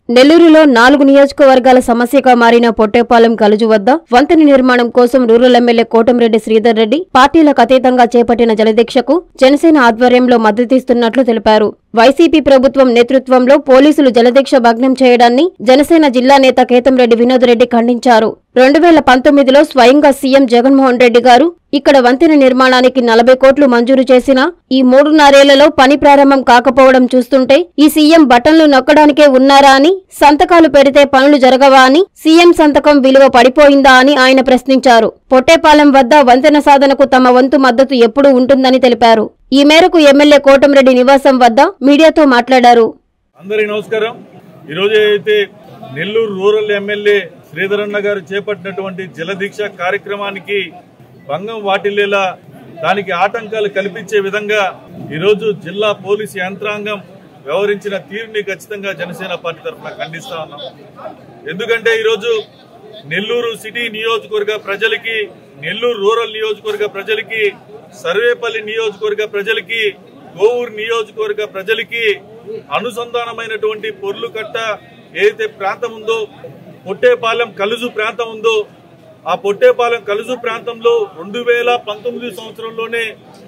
నెల్లూరులో నాలుగు నియోజకవర్గాల సమస్యగా మారిన పొట్టేపాలెం కలుజు వద్ద వంతెన నిర్మాణం కోసం రూరల్ ఎమ్మెల్యే కోటంరెడ్డి శ్రీధర్ రెడ్డి పార్టీలకు అతీతంగా చేపట్టిన జలదీక్షకు జనసేన ఆధ్వర్యంలో మద్దతిస్తున్నట్లు తెలిపారు వైసీపీ ప్రభుత్వం నేతృత్వంలో పోలీసులు జలదీక్ష భగ్నం చేయడాన్ని జనసేన జిల్లా నేత కేతంరెడ్డి వినోద్ రెడ్డి ఖండించారు రెండు వేల పంతొమ్మిదిలో స్వయంగా సీఎం జగన్మోహన్ రెడ్డి గారు ఇక్కడ వంతెన నిర్మాణానికి నలభై కోట్లు మంజూరు చేసినా ఈ మూడున్నరేళ్లలో పని ప్రారంభం కాకపోవడం చూస్తుంటే ఈ సీఎం బటన్లు నొక్కడానికే ఉన్నారా అని సంతకాలు పెడితే పనులు జరగవా అని సీఎం సంతకం విలువ పడిపోయిందా అని ఆయన ప్రశ్నించారు పొట్టేపాలెం వద్ద వంతెన సాధనకు తమ వంతు మద్దతు ఎప్పుడూ ఉంటుందని తెలిపారు ఈ మేరకు ఎమ్మెల్యే కోటంరెడ్డి నివాసం వద్ద మీడియాతో మాట్లాడారు అందరికీ నమస్కారం ఈరోజు అయితే నెల్లూరు రూరల్ ఎమ్మెల్యే శ్రీధరన్న గారు చేపట్టినటువంటి జలదీక్ష కార్యక్రమానికి భంగం వాటిల్లేలా దానికి ఆటంకాలు కల్పించే విధంగా ఈరోజు జిల్లా పోలీసు యంత్రాంగం వ్యవహరించిన తీరుని ఖచ్చితంగా జనసేన పార్టీ తరఫున ఖండిస్తా ఉన్నాం ఎందుకంటే ఈరోజు నెల్లూరు సిటీ నియోజకవర్గ ప్రజలకి నెల్లూరు రూరల్ నియోజకవర్గ ప్రజలకి సర్వేపల్లి నియోజకవర్గ ప్రజలకి కోవూరు నియోజకవర్గ ప్రజలకి అనుసంధానమైనటువంటి పొర్లు కట్ట ఏదైతే ప్రాంతం ఉందో పొట్టేపాలెం కలుజు ప్రాంతం ఉందో ఆ పొట్టేపాలెం కలుజు ప్రాంతంలో రెండు వేల పంతొమ్మిది సంవత్సరంలోనే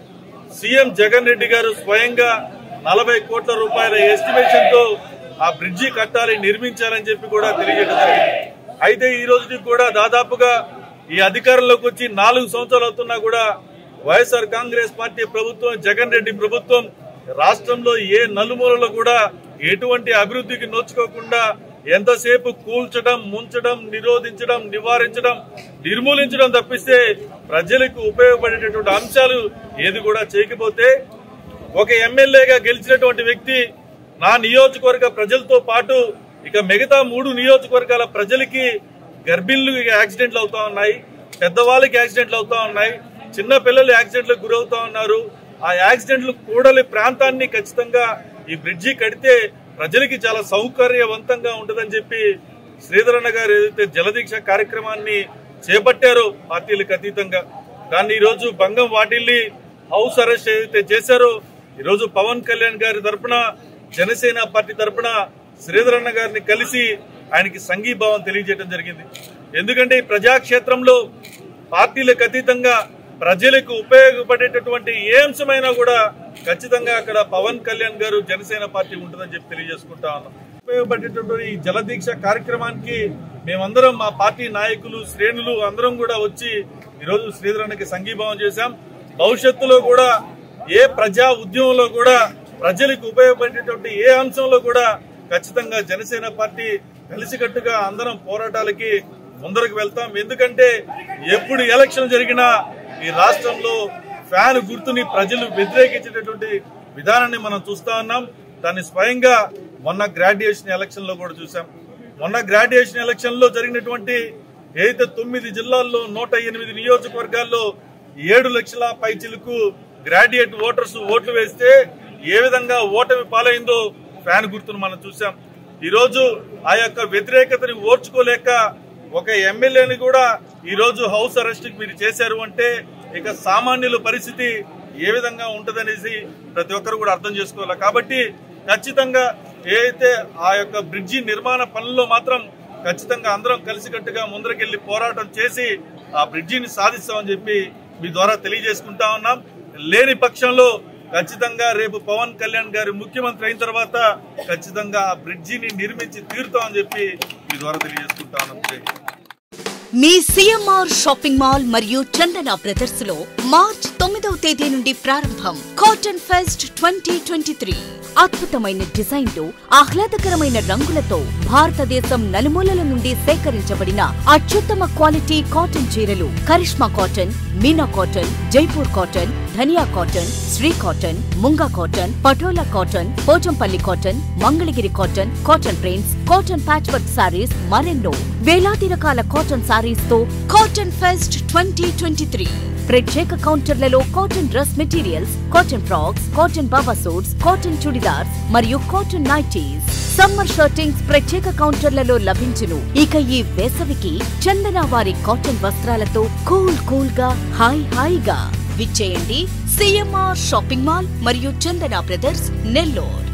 సీఎం జగన్ రెడ్డి గారు స్వయంగా నలభై కోట్ల రూపాయల ఎస్టిమేషన్ తో ఆ బ్రిడ్జి కట్టాలి నిర్మించాలని చెప్పి కూడా తెలియజేయడం జరిగింది అయితే ఈ రోజుకి కూడా దాదాపుగా ఈ అధికారంలోకి వచ్చి నాలుగు సంవత్సరాలు అవుతున్నా కూడా వైఎస్ఆర్ కాంగ్రెస్ పార్టీ ప్రభుత్వం జగన్ రెడ్డి ప్రభుత్వం రాష్ట్రంలో ఏ నలుమూలలో కూడా ఎటువంటి అభివృద్ధికి నోచుకోకుండా ఎంతసేపు కూల్చడం ముంచడం నిరోధించడం నివారించడం నిర్మూలించడం తప్పిస్తే ప్రజలకు ఉపయోగపడేటటువంటి అంశాలు ఏది కూడా చేయకపోతే ఒక ఎమ్మెల్యేగా గెలిచినటువంటి వ్యక్తి నా నియోజకవర్గ ప్రజలతో పాటు ఇక మిగతా మూడు నియోజకవర్గాల ప్రజలకి గర్భిణులు యాక్సిడెంట్లు అవుతా ఉన్నాయి పెద్దవాళ్ళకి యాక్సిడెంట్లు అవుతా ఉన్నాయి చిన్న పిల్లలు యాక్సిడెంట్లకు గురవుతా ఉన్నారు ఆ యాక్సిడెంట్లు కూడలి ప్రాంతాన్ని ఖచ్చితంగా ఈ బ్రిడ్జి కడితే ప్రజలకి చాలా సౌకర్యవంతంగా ఉంటుందని చెప్పి శ్రీధరన్న గారు ఏదైతే జలదీక్ష కార్యక్రమాన్ని చేపట్టారో పార్టీలకు అతీతంగా దాన్ని ఈ రోజు భంగం వాటిల్లి హౌస్ అరెస్ట్ ఏదైతే చేశారో ఈ రోజు పవన్ కళ్యాణ్ గారి తరపున జనసేన పార్టీ తరపున శ్రీధరన్న గారిని కలిసి ఆయనకి సంఘీభావం తెలియజేయడం జరిగింది ఎందుకంటే ఈ ప్రజాక్షేత్రంలో పార్టీలకు అతీతంగా ప్రజలకు ఉపయోగపడేటటువంటి ఏ అంశమైనా కూడా ఖచ్చితంగా అక్కడ పవన్ కళ్యాణ్ గారు జనసేన పార్టీ ఉంటుందని చెప్పి తెలియజేసుకుంటా ఉన్నాం ఉపయోగపడేటటువంటి ఈ జలదీక్ష కార్యక్రమానికి మేమందరం మా పార్టీ నాయకులు శ్రేణులు అందరం కూడా వచ్చి ఈరోజు శ్రీధరన్నకి సంఘీభావం చేశాం భవిష్యత్తులో కూడా ఏ ప్రజా ఉద్యమంలో కూడా ప్రజలకు ఉపయోగపడేటువంటి ఏ అంశంలో కూడా ఖచ్చితంగా జనసేన పార్టీ కలిసికట్టుగా అందరం పోరాటాలకి ముందరకు వెళ్తాం ఎందుకంటే ఎప్పుడు ఎలక్షన్ జరిగినా ఈ రాష్ట్రంలో ఫ్యాన్ గుర్తుని ప్రజలు వ్యతిరేకించేటటువంటి విధానాన్ని మనం చూస్తా ఉన్నాం దాన్ని స్వయంగా మొన్న గ్రాడ్యుయేషన్ ఎలక్షన్ లో కూడా చూసాం మొన్న గ్రాడ్యుయేషన్ ఎలక్షన్ లో జరిగినటువంటి ఏదైతే తొమ్మిది జిల్లాల్లో నూట ఎనిమిది నియోజకవర్గాల్లో ఏడు లక్షల పైచిలకు గ్రాడ్యుయేట్ ఓటర్స్ ఓట్లు వేస్తే ఏ విధంగా ఓటమి పాలైందో ఫ్యాన్ గుర్తును మనం చూసాం ఈ రోజు ఆ యొక్క వ్యతిరేకతని ఓర్చుకోలేక ఒక ఎమ్మెల్యేని కూడా ఈ రోజు హౌస్ అరెస్ట్ మీరు చేశారు అంటే ఇక సామాన్యుల పరిస్థితి ఏ విధంగా ఉంటదనేసి ప్రతి ఒక్కరు కూడా అర్థం చేసుకోవాలి కాబట్టి ఖచ్చితంగా ఏదైతే ఆ యొక్క బ్రిడ్జి నిర్మాణ పనుల్లో మాత్రం ఖచ్చితంగా అందరం కలిసికట్టుగా ముందరకెళ్లి పోరాటం చేసి ఆ బ్రిడ్జిని సాధిస్తామని చెప్పి మీ ద్వారా తెలియజేసుకుంటా ఉన్నాం లేని పక్షంలో ఖచ్చితంగా రేపు పవన్ కళ్యాణ్ గారు ముఖ్యమంత్రి అయిన తర్వాత ఖచ్చితంగా ఆ బ్రిడ్జిని నిర్మించి తీరుతామని చెప్పి మీ ద్వారా తెలియజేసుకుంటా ఉన్నాం మీ సిఎంఆర్ షాపింగ్ మాల్ మరియు చందన బ్రదర్స్ లో మార్చ్ తొమ్మిదవ తేదీ నుండి ప్రారంభం cotton fest twenty twenty three అద్భుతమైన డిజైన్లు ఆహ్లాదకరమైన రంగులతో భారతదేశం నలుమూలల నుండి సేకరించబడిన అత్యుత్తమ క్వాలిటీ కాటన్ చీరలు Karishma cotton Meena cotton Jaipur cotton Dhaniya cotton Sri cotton Munga cotton Patola cotton Pochampally cotton Mangalagiri cotton cotton prints cotton patch work sarees మరెన్నో వేలాది రకాల కాటన్ సారీస్ తో cotton fest twenty twenty three ప్రత్యేక కౌంటర్లలో cotton dress materials cotton frocks cotton బాబా సూట్స్ కాటన్ చుడిదార్స్ మరియు కాటన్ నైటీస్ సమ్మర్ షర్టింగ్స్ ప్రత్యేక కౌంటర్లలో లభించును ఇక ఈ వేసవికి చందన వారి కాటన్ వస్త్రాలతో కూల్ కూల్ గా హాయ్ హాయిగా విచ్చేయండి సిఎంఆర్ షాపింగ్ మాల్ మరియు చందన బ్రదర్స్ నెల్లూరు